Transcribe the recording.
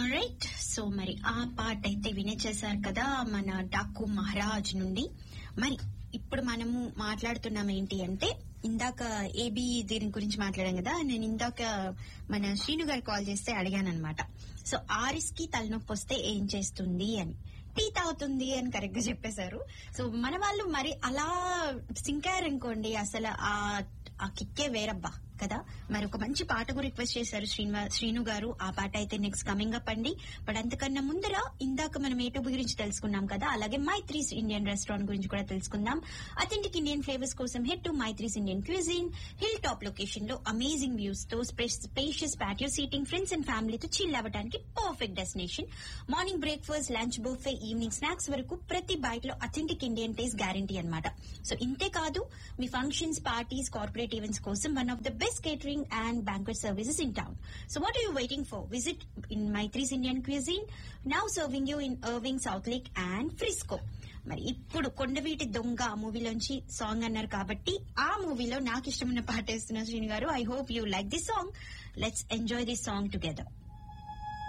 Right so మరి ఆ పాట అయితే వినేచేశారు కదా మన డాకు మహారాజ్ నుండి మరి ఇప్పుడు మనము మాట్లాడుతున్నాం ఏంటి అంటే ఇందాక ఏబి దీని గురించి మాట్లాడాం కదా నేను ఇందాక మన శ్రీను గారు కాల్ చేస్తే అడిగాను అనమాట సో ఆరిస్ కి తలనొప్పి వస్తే ఏం చేస్తుంది అని టీ తాగుతుంది అని కరెక్ట్ గా చెప్పేశారు సో మన వాళ్ళు మరి అలా సింకారనుకోండి అసలు ఆ ఆ కిక్కే వేరబ్బా కదా మరి ఒక మంచి పాట కూడా రిక్వెస్ట్ చేశారు శ్రీనివా శ్రీను గారు ఆ పాట అయితే నెక్స్ట్ కమింగ్ అప్ అండి బట్ అంతకన్నా ముందర ఇందాక మనం ఏటూబు గురించి తెలుసుకున్నాం కదా అలాగే మైత్రీస్ ఇండియన్ రెస్టారెంట్ గురించి కూడా తెలుసుకుందాం అథెంటిక్ ఇండియన్ ఫ్లేవర్స్ కోసం head to Maithri's Indian cuisine hill top location లో అమేజింగ్ వ్యూస్ తో spacious patio seating friends and ఫ్యామిలీతో చిల్ అవ్వడానికి perfect destination morning breakfast lunch buffet evening snacks వరకు ప్రతి బైట్ లో అథెంటిక్ ఇండియన్ టేస్ట్ గ్యారంటీ అనమాట so ఇంతే కాదు మీ ఫంక్షన్స్ పార్టీస్ కార్పొరేట్ ఈవెంట్స్ కోసం one of the best catering and banquet services in town. So what are you waiting for? Visit in Maitri's Indian Cuisine, now serving you in Irving, South Lake and Frisco. మరి ఇప్పుడు కొండవీటి దొంగ మూవీలోంచి song అన్నారు కాబట్టి ఆ మూవీలో నాకు ఇష్టమైన పాట వేస్తున్న శ్రీని గారు I hope you like this song let's enjoy this song together